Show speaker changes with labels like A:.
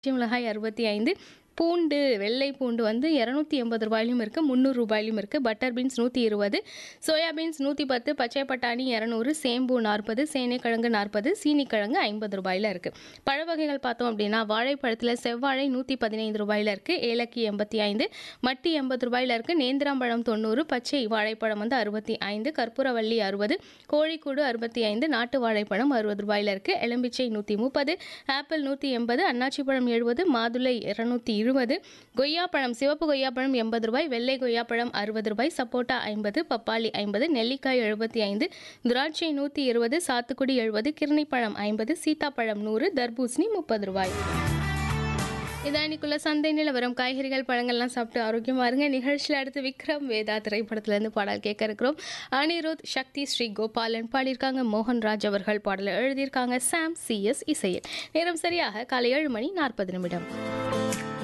A: பச்சை மிளகாய் அறுபத்தி ஐந்து பூண்டு வெள்ளை பூண்டு வந்து இரநூத்தி எண்பது ரூபாயிலும் இருக்குது முந்நூறு ரூபாயிலும் இருக்குது பட்டர் பீன்ஸ் நூற்றி இருபது சோயா பீன்ஸ் நூற்றி பத்து பச்சை பட்டாணி இரநூறு சேம்பு நாற்பது சேனைக்கிழங்கு நாற்பது சீனிக்கிழங்கு ஐம்பது ரூபாயில் இருக்குது பழ வகைகள் பார்த்தோம் அப்படின்னா வாழைப்பழத்தில் செவ்வாழை நூற்றி பதினைந்து ரூபாயில் இருக்குது ஏலக்கி எண்பத்தி ஐந்து மட்டி எண்பது ரூபாயில் இருக்குது நேந்திராம்பழம் தொண்ணூறு பச்சை வாழைப்பழம் வந்து அறுபத்தி ஐந்து கற்பூரவள்ளி அறுபது கோழிக்கூடு அறுபத்தி ஐந்து நாட்டு வாழைப்பழம் அறுபது ரூபாயில் இருக்குது எலும்பிச்சை நூற்றி முப்பது ஆப்பிள் நூற்றி எண்பது அன்னாச்சி பழம் எழுபது மாதுளை இருநூத்தி இருபது கொய்யாப்பழம் சிவப்பு கொய்யாப்பழம் எண்பது ரூபாய் வெள்ளை கொய்யாப்பழம் அறுபது ரூபாய் சப்போட்டா ஐம்பது பப்பாளி ஐம்பது நெல்லிக்காய் எழுபத்தி ஐந்து திராட்சை நூற்றி இருபது சாத்துக்குடி எழுபது கிருணிப்பழம் ஐம்பது சீத்தாப்பழம் நூறு தர்பூசணி முப்பது ரூபாய் இதான் இன்னைக்குள்ள சந்தை நிலவரம் காய்கறிகள் பழங்கள்லாம் சாப்பிட்டு ஆரோக்கியமா இருங்க நிகழ்ச்சியில் அடுத்து விக்ரம் வேதா திரைப்படத்திலேருந்து பாடல் கேட்க இருக்கிறோம் அனிருத் சக்தி ஸ்ரீ கோபாலன் பாடியிருக்காங்க மோகன்ராஜ் அவர்கள் பாடலை எழுதியிருக்காங்க சாம் சிஎஸ் இசையில் நேரம் சரியாக காலை ஏழு மணி நாற்பது நிமிடம்